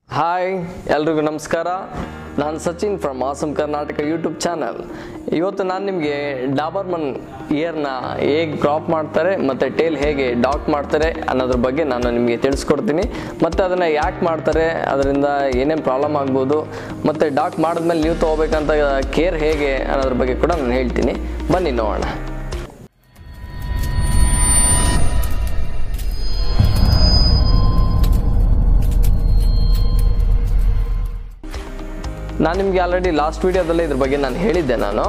hi ಎಲ್ರಿಗೂ ನಮಸ್ಕಾರ ನಾನು Sachin from awesome Karnataka YouTube channel ಇವತ್ತು ನಾನು ನಿಮಗೆ ಡಾಬರ್ಮನ್ ಇಯರ್ನ ಹೇಗೆ ಕ್ರಾಪ್ ಮಾಡ್ತಾರೆ ಮತ್ತು ಟೇಲ್ ಹೇಗೆ ಡಾಕ್ ಮಾಡ್ತಾರೆ ಅನ್ನೋದ್ರ ಬಗ್ಗೆ ನಾನು ನಿಮಗೆ ತಿಳಿಸ್ಕೊಡ್ತೀನಿ ಮತ್ತು ಅದನ್ನು ಯಾಕೆ ಮಾಡ್ತಾರೆ ಅದರಿಂದ ಏನೇನು ಪ್ರಾಬ್ಲಮ್ ಆಗ್ಬೋದು ಮತ್ತು ಡಾಕ್ ಮಾಡಿದ್ಮೇಲೆ ನೀವು ತೊಗೋಬೇಕಂತ ಕೇರ್ ಹೇಗೆ ಅನ್ನೋದ್ರ ಬಗ್ಗೆ ಕೂಡ ನಾನು ಹೇಳ್ತೀನಿ ಬನ್ನಿ ನೋಡೋಣ ನಾನು ನಿಮಗೆ ಆಲ್ರೆಡಿ ಲಾಸ್ಟ್ ವೀಡಿಯೋದಲ್ಲೇ ಇದ್ರ ಬಗ್ಗೆ ನಾನು ಹೇಳಿದ್ದೆ ನಾನು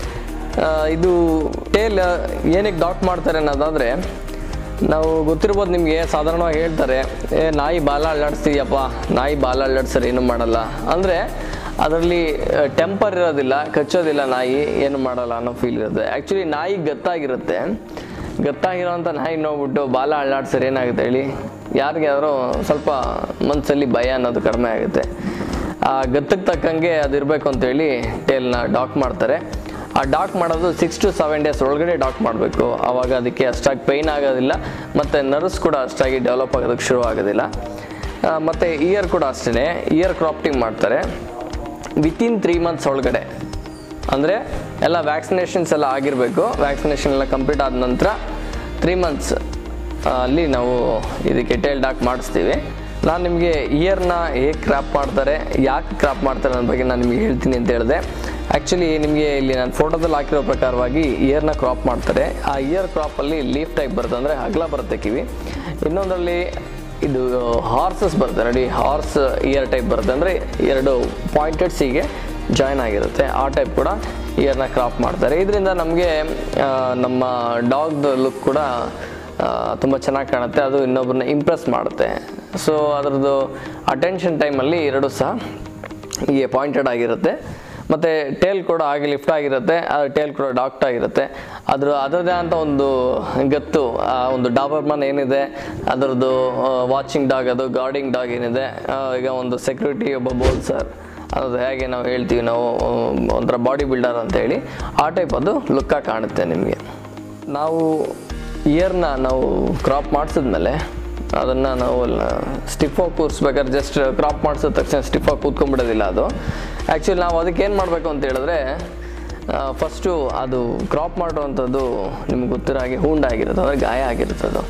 ಆ, ಇದು ಟೇಲ್ ಏನಕ್ಕೆ ಡಾಕ್ ಮಾಡ್ತಾರೆ ಅನ್ನೋದಾದರೆ ನಾವು ಗೊತ್ತಿರ್ಬೋದು ನಿಮಗೆ ಸಾಧಾರಣವಾಗಿ ಹೇಳ್ತಾರೆ ಏ ನಾಯಿ ಬಾಲ ಅಲ್ಲಾಡಿಸ್ತೀಯಪ್ಪ ನಾಯಿ ಬಾಲ ಅಲ್ಲಾಡ್ಸರ್ ಏನು ಮಾಡಲ್ಲ ಅಂದರೆ ಅದರಲ್ಲಿ ಟೆಂಪರ್ ಇರೋದಿಲ್ಲ ಕಚ್ಚೋದಿಲ್ಲ ನಾಯಿ ಏನು ಮಾಡಲ್ಲ ಅನ್ನೋ ಫೀಲ್ ಇರುತ್ತೆ ಆ್ಯಕ್ಚುಲಿ ನಾಯಿ ಗತ್ತಾಗಿರುತ್ತೆ ಗತ್ತಾಗಿರೋಂಥ ನಾಯಿ ನೋಡ್ಬಿಟ್ಟು ಬಾಲ ಅಳ್ಳಾಡ್ಸರ್ ಏನಾಗುತ್ತೆ ಹೇಳಿ ಯಾರಿಗಾದ್ರೂ ಸ್ವಲ್ಪ ಮನಸ್ಸಲ್ಲಿ ಭಯ ಅನ್ನೋದು ಕಡಿಮೆ ಆಗುತ್ತೆ ಆ ಗತ್ತಕ್ಕೆ ತಕ್ಕಂಗೆ ಅದಿರಬೇಕು ಅಂತೇಳಿ ಟೇಲ್ನ ಡಾಕ್ ಮಾಡ್ತಾರೆ ಆ ಡಾಕ್ ಮಾಡೋದು ಸಿಕ್ಸ್ ಟು ಸೆವೆನ್ ಡೇಸ್ ಒಳಗಡೆ ಡಾಕ್ ಮಾಡಬೇಕು ಆವಾಗ ಅದಕ್ಕೆ ಅಷ್ಟಾಗಿ ಪೈನ್ ಆಗೋದಿಲ್ಲ ಮತ್ತು ನರ್ವ್ಸ್ ಕೂಡ ಅಷ್ಟಾಗಿ ಡೆವಲಪ್ ಆಗೋದಕ್ಕೆ ಶುರು ಆಗೋದಿಲ್ಲ ಆ, ಮತ್ತು ಇಯರ್ ಕೂಡ ಅಷ್ಟೇ ಇಯರ್ ಕ್ರಾಪ್ಟಿಂಗ್ ಮಾಡ್ತಾರೆ ವಿತಿನ್ ತ್ರೀ ಮಂತ್ಸ್ ಒಳಗಡೆ ಅಂದರೆ ಎಲ್ಲ ವ್ಯಾಕ್ಸಿನೇಷನ್ಸ್ ಎಲ್ಲ ಆಗಿರಬೇಕು ವ್ಯಾಕ್ಸಿನೇಷನ್ ಎಲ್ಲ ಕಂಪ್ಲೀಟ್ ಆದ ನಂತರ ತ್ರೀ ಮಂತ್ಸ್ ಅಲ್ಲಿ ನಾವು ಇದಕ್ಕೆ ಟೇಲ್ ಡಾಕ್ ಮಾಡಿಸ್ತೀವಿ ನಾನು ನಿಮಗೆ ಇಯರ್ನ ಹೇಗೆ ಕ್ರಾಪ್ ಮಾಡ್ತಾರೆ ಯಾಕೆ ಕ್ರಾಪ್ ಮಾಡ್ತಾರೆ ಅನ್ನೋ ಬಗ್ಗೆ ನಾನು ನಿಮಗೆ ಹೇಳ್ತೀನಿ ಅಂತ ಹೇಳಿದೆ ಆ್ಯಕ್ಚುಲಿ ನಿಮಗೆ ಇಲ್ಲಿ ನಾನು ಫೋಟೋದಲ್ಲಿ ಹಾಕಿರೋ ಪ್ರಕಾರವಾಗಿ ಇಯರ್ನ ಕ್ರಾಪ್ ಮಾಡ್ತಾರೆ ಆ ಇಯರ್ ಕ್ರಾಪಲ್ಲಿ ಲೀಫ್ ಟೈಪ್ ಬರುತ್ತೆ ಅಂದರೆ ಅಗಲ ಬರುತ್ತೆ ಕಿವಿ ಇನ್ನೊಂದರಲ್ಲಿ ಇದು ಹಾರ್ಸಸ್ ಬರುತ್ತೆ ನೋಡಿ ಹಾರ್ಸ್ ಇಯರ್ ಟೈಪ್ ಬರುತ್ತೆ ಅಂದರೆ ಎರಡು ಪಾಯಿಂಟೆಡ್ಸಿಗೆ ಜಾಯ್ನ್ ಆಗಿರುತ್ತೆ ಆ ಟೈಪ್ ಕೂಡ ಇಯರ್ನ ಕ್ರಾಪ್ ಮಾಡ್ತಾರೆ ಇದರಿಂದ ನಮಗೆ ನಮ್ಮ ಡಾಗ್ದು ಲುಕ್ ಕೂಡ ತುಂಬ ಚೆನ್ನಾಗಿ ಕಾಣುತ್ತೆ ಅದು ಇನ್ನೊಬ್ಬರನ್ನ ಇಂಪ್ರೆಸ್ ಮಾಡುತ್ತೆ ಸೊ ಅದರದ್ದು ಅಟೆನ್ಷನ್ ಟೈಮಲ್ಲಿ ಎರಡು ಸಹ ಹೀಗೆ ಪಾಯಿಂಟೆಡ್ ಆಗಿರುತ್ತೆ ಮತ್ತು ಟೇಲ್ ಕೂಡ ಹಾಗೆ ಲಿಫ್ಟ್ ಆಗಿರುತ್ತೆ ಟೇಲ್ ಕೂಡ ಡಾಕ್ಟ್ ಆಗಿರುತ್ತೆ ಅದ್ರ ಅದರದೇ ಅಂತ ಒಂದು ಗತ್ತು ಆ ಒಂದು ಡಾಬರ್ಮನ್ ಏನಿದೆ ಅದರದ್ದು ವಾಚಿಂಗ್ ಡಾಗ್ ಅದು ಗಾರ್ಡಿಂಗ್ ಡಾಗ್ ಏನಿದೆ ಆ, ಈಗ ಒಂದು ಸೆಕ್ಯೂರಿಟಿ ಒಬ್ಬ ಬೋಲ್ಸರ್ ಅದು ಹೇಗೆ ನಾವು ಹೇಳ್ತೀವಿ ನಾವು ಆ, ಒಂಥರ ಬಾಡಿ ಬಿಲ್ಡರ್ ಅಂತ ಹೇಳಿ ಆ ಟೈಪ್ ಅದು ಲುಕ್ಕಾಗಿ ಕಾಣುತ್ತೆ ನಿಮಗೆ ನಾವು ಇಯರ್ನ ನಾವು ಕ್ರಾಪ್ ಮಾಡಿಸಿದ್ಮೇಲೆ ಅದನ್ನು ನಾವು ಸ್ಟಿಫಾಗಿ ಕೂರಿಸ್ಬೇಕಾದ್ರೆ ಜಸ್ಟ್ ಕ್ರಾಪ್ ಮಾಡಿಸಿದ ತಕ್ಷಣ ಸ್ಟಿಫಾಗಿ ಕೂತ್ಕೊಂಡ್ಬಿಡೋದಿಲ್ಲ ಅದು ಆ್ಯಕ್ಚುಲಿ ನಾವು ಅದಕ್ಕೆ ಏನು ಮಾಡಬೇಕು ಅಂತ ಹೇಳಿದ್ರೆ ಫಸ್ಟು ಅದು ಕ್ರಾಪ್ ಮಾಡುವಂಥದ್ದು ನಿಮ್ಗೆ ಗೊತ್ತಿರೋ ಹಾಗೆ ಹೂಂಡ ಆಗಿರುತ್ತೆ ಅಂದರೆ ಗಾಯ ಆಗಿರುತ್ತೆ ಅದು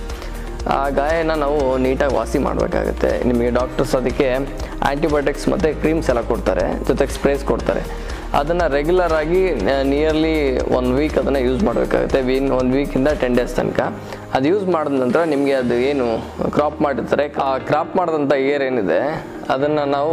ಆ ಗಾಯನ ನಾವು ನೀಟಾಗಿ ವಾಸಿ ಮಾಡಬೇಕಾಗುತ್ತೆ ನಿಮಗೆ ಡಾಕ್ಟರ್ಸ್ ಅದಕ್ಕೆ ಆ್ಯಂಟಿಬಯೋಟಿಕ್ಸ್ ಮತ್ತು ಕ್ರೀಮ್ಸ್ ಎಲ್ಲ ಕೊಡ್ತಾರೆ ಜೊತೆಗೆ ಸ್ಪ್ರೇಸ್ ಕೊಡ್ತಾರೆ ಅದನ್ನು ರೆಗ್ಯುಲರ್ ಆಗಿ ನಿಯರ್ಲಿ ಒನ್ ವೀಕ್ ಅದನ್ನು ಯೂಸ್ ಮಾಡಬೇಕಾಗುತ್ತೆ ವಿನ್ ಒನ್ ವೀಕಿಂದ ಟೆನ್ ಡೇಸ್ ತನಕ ಅದು ಯೂಸ್ ಮಾಡಿದ ನಂತರ ನಿಮಗೆ ಅದು ಏನು ಕ್ರಾಪ್ ಮಾಡಿರ್ತಾರೆ ಆ ಕ್ರಾಪ್ ಮಾಡಿದಂಥ ಏರ್ ಏನಿದೆ ಅದನ್ನು ನಾವು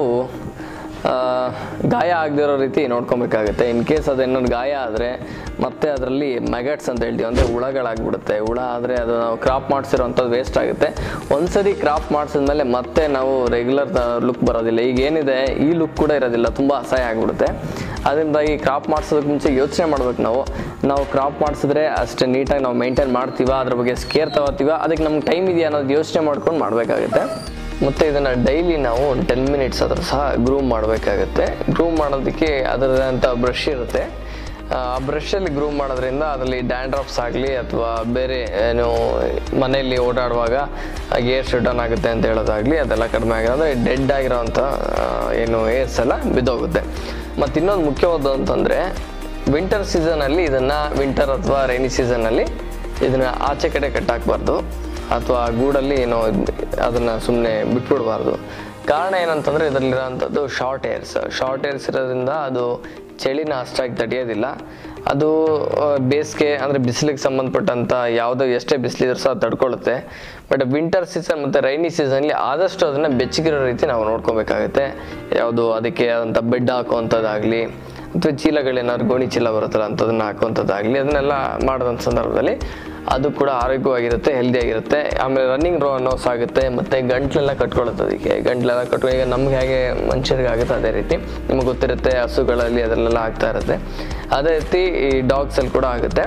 ಆ, ಗಾಯ ಆಗದಿರೋ ರೀತಿ ನೋಡ್ಕೊಬೇಕಾಗುತ್ತೆ ಇನ್ ಕೇಸ್ ಅದೇನಾದ್ರು ಗಾಯ ಆದರೆ ಮತ್ತೆ ಅದರಲ್ಲಿ ಮೆಗಟ್ಸ್ ಅಂತ ಹೇಳ್ತೀವಿ ಅಂದರೆ ಹುಳಗಳಾಗ್ಬಿಡುತ್ತೆ ಹುಳ ಆದರೆ ಅದು ನಾವು ಕ್ರಾಪ್ ಮಾಡಿಸಿರೋಂಥದ್ದು ವೇಸ್ಟ್ ಆಗುತ್ತೆ ಒಂದ್ಸರಿ ಕ್ರಾಪ್ ಮಾಡಿಸಿದ್ಮೇಲೆ ಮತ್ತೆ ನಾವು ರೆಗ್ಯುಲರ್ ಲುಕ್ ಬರೋದಿಲ್ಲ ಈಗ ಏನಿದೆ ಈ ಲುಕ್ ಕೂಡ ಇರೋದಿಲ್ಲ ತುಂಬ ಅಸಹ್ಯ ಆಗಿಬಿಡುತ್ತೆ ಅದರಿಂದಾಗಿ ಕ್ರಾಪ್ ಮಾಡಿಸೋದಕ್ಕೆ ಮುಂಚೆ ಯೋಚನೆ ಮಾಡ್ಬೇಕು ನಾವು ನಾವು ಕ್ರಾಪ್ ಮಾಡಿಸಿದ್ರೆ ಅಷ್ಟೇ ನೀಟಾಗಿ ನಾವು ಮೇಂಟೈನ್ ಮಾಡ್ತೀವ ಅದ್ರ ಬಗ್ಗೆ ಸ್ಕೇರ್ ತಗೋತೀವ ಅದಕ್ಕೆ ನಮ್ಗೆ ಟೈಮ್ ಇದೆಯಾ ಅನ್ನೋದು ಯೋಚನೆ ಮಾಡ್ಕೊಂಡು ಮಾಡಬೇಕಾಗುತ್ತೆ ಮತ್ತು ಇದನ್ನು ಡೈಲಿ ನಾವು ಒಂದು ಟೆನ್ ಮಿನಿಟ್ಸ್ ಅದ್ರ ಸಹ ಗ್ರೂಮ್ ಮಾಡಬೇಕಾಗುತ್ತೆ ಗ್ರೂಮ್ ಮಾಡೋದಕ್ಕೆ ಅದರದಂಥ ಬ್ರಷ್ ಇರುತ್ತೆ ಆ ಬ್ರಷಲ್ಲಿ ಗ್ರೂಮ್ ಮಾಡೋದ್ರಿಂದ ಅದರಲ್ಲಿ ಡ್ಯಾಂಡ್ರಫ್ಸ್ ಆಗಲಿ ಅಥವಾ ಬೇರೆ ಏನು ಮನೆಯಲ್ಲಿ ಓಡಾಡುವಾಗ ಏರ್ ಶಟ್ ಡೌನ್ ಆಗುತ್ತೆ ಅಂತ ಹೇಳೋದಾಗಲಿ ಅದೆಲ್ಲ ಕಡಿಮೆ ಆಗಿದೆ ಅಂದರೆ ಡೆಡ್ ಆಗಿರೋವಂಥ ಆ, ಏನು ಏರ್ಸ್ ಎಲ್ಲ ಬಿದ್ದೋಗುತ್ತೆ ಮತ್ತು ಇನ್ನೊಂದು ಮುಖ್ಯವಾದ ಅಂತಂದರೆ ವಿಂಟರ್ ಸೀಸನಲ್ಲಿ ಇದನ್ನು ವಿಂಟರ್ ಅಥವಾ ರೈನಿ ಸೀಸನಲ್ಲಿ ಇದನ್ನು ಆಚೆ ಕಡೆ ಕಟ್ಟಾಕಬಾರ್ದು ಅಥವಾ ಗೂಡಲ್ಲಿ ಏನೋ ಅದನ್ನು ಸುಮ್ಮನೆ ಬಿಟ್ಬಿಡಬಾರ್ದು ಕಾರಣ ಏನಂತಂದರೆ ಇದರಲ್ಲಿರೋಂಥದ್ದು ಶಾರ್ಟ್ ಏರ್ಸ್ ಶಾರ್ಟ್ ಏರ್ಸ್ ಇರೋದ್ರಿಂದ ಅದು ಚಳಿನ ಅಷ್ಟಾಗಿ ತಡೆಯೋದಿಲ್ಲ ಅದು ಆ, ಬೇಸಿಗೆ ಅಂದರೆ ಬಿಸಿಲಿಗೆ ಸಂಬಂಧಪಟ್ಟಂಥ ಯಾವುದೋ ಎಷ್ಟೇ ಬಿಸಿಲಿದ್ರು ಸಹ ತಡ್ಕೊಳ್ಳುತ್ತೆ ಬಟ್ ವಿಂಟರ್ ಸೀಸನ್ ಮತ್ತು ರೈನಿ ಸೀಸನ್ಲಿ ಆದಷ್ಟು ಅದನ್ನು ಬೆಚ್ಚಗಿರೋ ರೀತಿ ನಾವು ನೋಡ್ಕೊಬೇಕಾಗುತ್ತೆ ಯಾವುದು ಅದಕ್ಕೆ ಆದಂಥ ಬೆಡ್ ಹಾಕುವಂಥದ್ದಾಗಲಿ ಅಥವಾ ಚೀಲಗಳೇನಾದ್ರು ಗೋಣಿ ಚೀಲ ಬರುತ್ತಲ್ಲ ಅಂಥದನ್ನ ಹಾಕುವಂಥದ್ದಾಗಲಿ ಅದನ್ನೆಲ್ಲ ಮಾಡಿದಂಥ ಸಂದರ್ಭದಲ್ಲಿ ಅದು ಕೂಡ ಆರೋಗ್ಯವಾಗಿರುತ್ತೆ ಹೆಲ್ದಿಯಾಗಿರುತ್ತೆ ಆಮೇಲೆ ರನ್ನಿಂಗ್ ರೋ ನೋಸ್ ಆಗುತ್ತೆ ಮತ್ತು ಗಂಟ್ಲೆಲ್ಲ ಕಟ್ಕೊಳ್ಳುತ್ತೆ ಅದಕ್ಕೆ ಗಂಟ್ಲೆಲ್ಲ ಕಟ್ಕೊ ಈಗ ನಮ್ಗೆ ಹೇಗೆ ಮನುಷ್ಯರಿಗೆ ಆಗುತ್ತೆ ಅದೇ ರೀತಿ ನಿಮಗೆ ಗೊತ್ತಿರುತ್ತೆ ಹಸುಗಳಲ್ಲಿ ಅದರಲ್ಲೆಲ್ಲ ಆಗ್ತಾ ಇರುತ್ತೆ ಅದೇ ರೀತಿ ಈ ಡಾಗ್ಸಲ್ಲಿ ಕೂಡ ಆಗುತ್ತೆ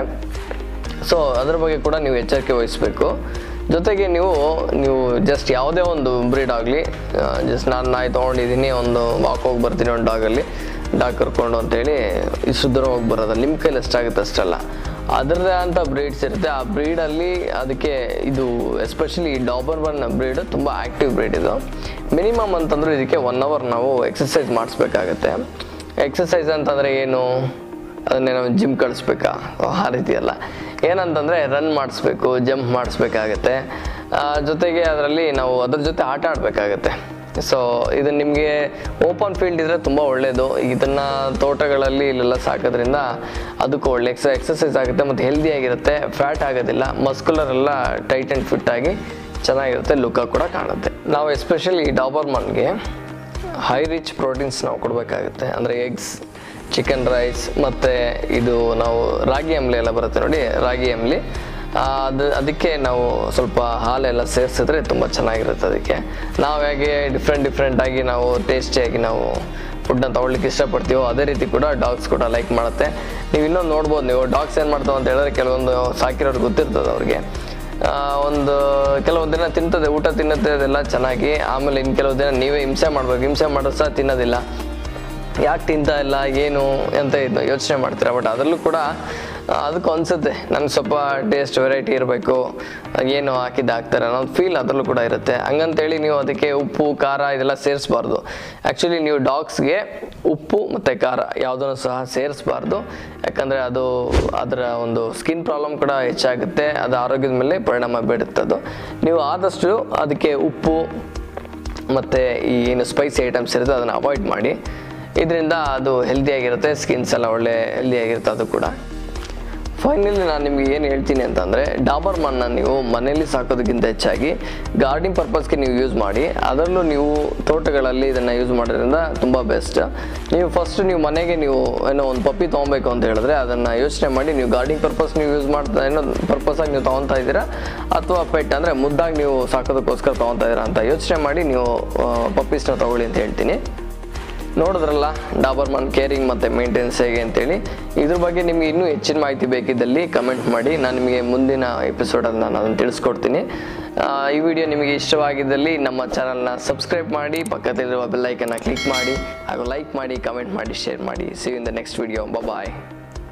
ಸೊ ಅದ್ರ ಬಗ್ಗೆ ಕೂಡ ನೀವು ಎಚ್ಚರಿಕೆ ವಹಿಸಬೇಕು ಜೊತೆಗೆ ನೀವು ನೀವು ಜಸ್ಟ್ ಯಾವುದೇ ಒಂದು ಬ್ರೀಡ್ ಆಗಲಿ ಜಸ್ಟ್ ನಾನು ನಾಯಿ ತೊಗೊಂಡಿದ್ದೀನಿ ಒಂದು ವಾಕ್ ಹೋಗಿ ಬರ್ತೀನಿ ಒಂದು ಡಾಗಲ್ಲಿ ಡಾಗ್ ಕರ್ಕೊಂಡು ಅಂತೇಳಿ ಇಷ್ಟು ದೂರ ಹೋಗಿ ಬರೋದು ನಿಮ್ಮ ಕೈಲಿ ಎಷ್ಟಾಗುತ್ತೆ ಅಷ್ಟಲ್ಲ ಅದರದೇ ಅಂತ ಬ್ರೀಡ್ಸ್ ಇರುತ್ತೆ ಆ ಬ್ರೀಡಲ್ಲಿ ಅದಕ್ಕೆ ಇದು ಎಸ್ಪೆಷಲಿ ಡಾಬರ್ ಒನ್ ಬ್ರೀಡ್ ತುಂಬ ಆ್ಯಕ್ಟಿವ್ ಬ್ರೀಡ್ ಇದು ಮಿನಿಮಮ್ ಅಂತಂದ್ರೆ ಇದಕ್ಕೆ ಒನ್ ಅವರ್ ನಾವು ಎಕ್ಸಸೈಸ್ ಮಾಡಿಸ್ಬೇಕಾಗತ್ತೆ ಎಕ್ಸಸೈಸ್ ಅಂತಂದರೆ ಏನು ಅದನ್ನೇ ನಾವು ಜಿಮ್ ಕಳಿಸ್ಬೇಕಾ ಆ ರೀತಿ ಅಲ್ಲ ಏನಂತಂದರೆ ರನ್ ಮಾಡಿಸ್ಬೇಕು ಜಂಪ್ ಮಾಡಿಸ್ಬೇಕಾಗತ್ತೆ ಆ, ಜೊತೆಗೆ ಅದರಲ್ಲಿ ನಾವು ಅದ್ರ ಜೊತೆ ಆಟ ಆಡಬೇಕಾಗತ್ತೆ ಸೊ ಇದು ನಿಮಗೆ ಓಪನ್ ಫೀಲ್ಡ್ ಇದ್ರೆ ತುಂಬ ಒಳ್ಳೆಯದು ಇದನ್ನು ತೋಟಗಳಲ್ಲಿ ಇಲ್ಲೆಲ್ಲ ಸಾಕೋದ್ರಿಂದ ಅದಕ್ಕೂ ಒಳ್ಳೆ ಎಕ್ಸ ಎಕ್ಸಸೈಸ್ ಆಗುತ್ತೆ ಮತ್ತು ಹೆಲ್ದಿ ಆಗಿರುತ್ತೆ ಫ್ಯಾಟ್ ಆಗೋದಿಲ್ಲ ಮಸ್ಕುಲರ್ ಎಲ್ಲ ಟೈಟ್ ಆ್ಯಂಡ್ ಫಿಟ್ ಆಗಿ ಚೆನ್ನಾಗಿರುತ್ತೆ ಲುಕ್ ಕೂಡ ಕಾಣುತ್ತೆ ನಾವು ಎಸ್ಪೆಷಲಿ ಡಾಬರ್ಮನ್ಗೆ ಹೈ ರಿಚ್ ಪ್ರೋಟೀನ್ಸ್ ನಾವು ಕೊಡಬೇಕಾಗುತ್ತೆ ಅಂದರೆ ಎಗ್ಸ್ ಚಿಕನ್ ರೈಸ್ ಮತ್ತು ಇದು ನಾವು ರಾಗಿ ಅಂಬ್ಲಿ ಎಲ್ಲ ಬರುತ್ತೆ ನೋಡಿ ರಾಗಿ ಅಂಬ್ಲಿ ಆ, ಅದು ಅದಕ್ಕೆ ನಾವು ಸ್ವಲ್ಪ ಹಾಲೆಲ್ಲ ಸೇರಿಸಿದ್ರೆ ತುಂಬ ಚೆನ್ನಾಗಿರುತ್ತೆ ಅದಕ್ಕೆ ನಾವು ಹೇಗೆ ಡಿಫ್ರೆಂಟ್ ಡಿಫ್ರೆಂಟಾಗಿ ನಾವು ಟೇಸ್ಟಿಯಾಗಿ ನಾವು ಫುಡ್ನ ತೊಗೊಳ್ಲಿಕ್ಕೆ ಇಷ್ಟಪಡ್ತೀವೋ ಅದೇ ರೀತಿ ಕೂಡ ಡಾಗ್ಸ್ ಕೂಡ ಲೈಕ್ ಮಾಡುತ್ತೆ ನೀವು ಇನ್ನೊಂದು ನೋಡ್ಬೋದು ನೀವು ಡಾಗ್ಸ್ ಏನು ಮಾಡ್ತಾವೆ ಅಂತ ಹೇಳಿದ್ರೆ ಕೆಲವೊಂದು ಸಾಕಿರೋರು ಗೊತ್ತಿರ್ತದೆ ಅವ್ರಿಗೆ ಆ, ಒಂದು ಕೆಲವೊಂದು ದಿನ ತಿಂತದೆ ಊಟ ತಿನ್ನುತ್ತೆ ಅದೆಲ್ಲ ಚೆನ್ನಾಗಿ ಆಮೇಲೆ ಇನ್ನು ಕೆಲವು ದಿನ ನೀವೇ ಹಿಂಸೆ ಮಾಡ್ಬೇಕು ಹಿಂಸೆ ಮಾಡೋದು ಸಹ ತಿನ್ನೋದಿಲ್ಲ ಯಾಕೆ ತಿಂತಾ ಇಲ್ಲ ಏನು ಅಂತ ಇದು ಯೋಚನೆ ಮಾಡ್ತೀರಾ ಬಟ್ ಅದರಲ್ಲೂ ಕೂಡ ಆ, ಅದಕ್ಕೂ ಅನಿಸುತ್ತೆ ನನಗೆ ಸ್ವಲ್ಪ ಟೇಸ್ಟ್ ವೆರೈಟಿ ಇರಬೇಕು ಏನು ಹಾಕಿದ್ದು ಹಾಕ್ತಾರೆ ಅನ್ನೋದು ಫೀಲ್ ಅದರಲ್ಲೂ ಕೂಡ ಇರುತ್ತೆ ಹಂಗಂತೇಳಿ ನೀವು ಅದಕ್ಕೆ ಉಪ್ಪು ಖಾರ ಇದೆಲ್ಲ ಸೇರಿಸ್ಬಾರ್ದು ಆ್ಯಕ್ಚುಲಿ ನೀವು ಡಾಗ್ಸ್ಗೆ ಉಪ್ಪು ಮತ್ತು ಖಾರ ಯಾವುದನ್ನು ಸಹ ಸೇರಿಸ್ಬಾರ್ದು ಯಾಕಂದರೆ ಅದು ಅದರ ಒಂದು ಸ್ಕಿನ್ ಪ್ರಾಬ್ಲಮ್ ಕೂಡ ಹೆಚ್ಚಾಗುತ್ತೆ ಅದು ಆರೋಗ್ಯದ ಮೇಲೆ ಪರಿಣಾಮ ಬೀರುತ್ತೆ ಅದು ನೀವು ಆದಷ್ಟು ಅದಕ್ಕೆ ಉಪ್ಪು ಮತ್ತು ಈ ಏನು ಸ್ಪೈಸಿ ಐಟಮ್ಸ್ ಇರುತ್ತೆ ಅದನ್ನು ಅವಾಯ್ಡ್ ಮಾಡಿ ಇದರಿಂದ ಅದು ಹೆಲ್ದಿಯಾಗಿರುತ್ತೆ ಸ್ಕಿನ್ಸ್ ಎಲ್ಲ ಒಳ್ಳೆ ಹೆಲ್ದಿಯಾಗಿರುತ್ತೆ ಅದು ಕೂಡ ಫೈನಲಿ ನಾನು ನಿಮ್ಗೆ ಏನು ಹೇಳ್ತೀನಿ ಅಂತಂದರೆ ಡಾಬರ್ ಮಣ್ಣ ನೀವು ಮನೆಯಲ್ಲಿ ಸಾಕೋದಕ್ಕಿಂತ ಹೆಚ್ಚಾಗಿ ಗಾರ್ಡನಿಂಗ್ ಪರ್ಪಸ್ಗೆ ನೀವು ಯೂಸ್ ಮಾಡಿ ಅದರಲ್ಲೂ ನೀವು ತೋಟಗಳಲ್ಲಿ ಇದನ್ನು ಯೂಸ್ ಮಾಡೋದ್ರಿಂದ ತುಂಬ ಬೆಸ್ಟ್ ನೀವು ಫಸ್ಟ್ ನೀವು ಮನೆಗೆ ನೀವು ಏನೋ ಒಂದು ಪಪ್ಪಿ ತೊಗೊಬೇಕು ಅಂತ ಹೇಳಿದ್ರೆ ಅದನ್ನು ಯೋಚನೆ ಮಾಡಿ ನೀವು ಗಾರ್ಡನಿಂಗ್ ಪರ್ಪಸ್ ನೀವು ಯೂಸ್ ಮಾಡ್ತಾ ಏನೋ ಪರ್ಪಸಾಗಿ ನೀವು ತೊಗೊತಾ ಇದ್ದೀರಾ ಅಥವಾ ಪೆಟ್ ಅಂದರೆ ಮುದ್ದಾಗಿ ನೀವು ಸಾಕೋದಕ್ಕೋಸ್ಕರ ತೊಗೊತಾ ಇದ್ದೀರಾ ಅಂತ ಯೋಚನೆ ಮಾಡಿ ನೀವು ಪಪ್ಪೀಸ್ನ ತೊಗೊಳ್ಳಿ ಅಂತ ಹೇಳ್ತೀನಿ ನೋಡಿದ್ರಲ್ಲ ಡಾಬರ್ಮನ್ ಕೇರಿಂಗ್ ಮತ್ತು ಮೇಂಟೆನೆನ್ಸ್ ಹೇಗೆ ಅಂತೇಳಿ ಇದ್ರ ಬಗ್ಗೆ ನಿಮಗೆ ಇನ್ನೂ ಹೆಚ್ಚಿನ ಮಾಹಿತಿ ಬೇಕಿದ್ದಲ್ಲಿ ಕಮೆಂಟ್ ಮಾಡಿ ನಾನು ನಿಮಗೆ ಮುಂದಿನ ಎಪಿಸೋಡಲ್ಲಿ ನಾನು ಅದನ್ನು ತಿಳಿಸ್ಕೊಡ್ತೀನಿ ಆ, ಈ ವಿಡಿಯೋ ನಿಮಗೆ ಇಷ್ಟವಾಗಿದ್ದಲ್ಲಿ ನಮ್ಮ ಚಾನಲ್ನ ಸಬ್ಸ್ಕ್ರೈಬ್ ಮಾಡಿ ಪಕ್ಕದಲ್ಲಿರುವ ಬೆಲ್ಲೈಕನ್ನ ಕ್ಲಿಕ್ ಮಾಡಿ ಹಾಗೂ ಲೈಕ್ ಮಾಡಿ ಕಮೆಂಟ್ ಮಾಡಿ ಶೇರ್ ಮಾಡಿ see in the next video bye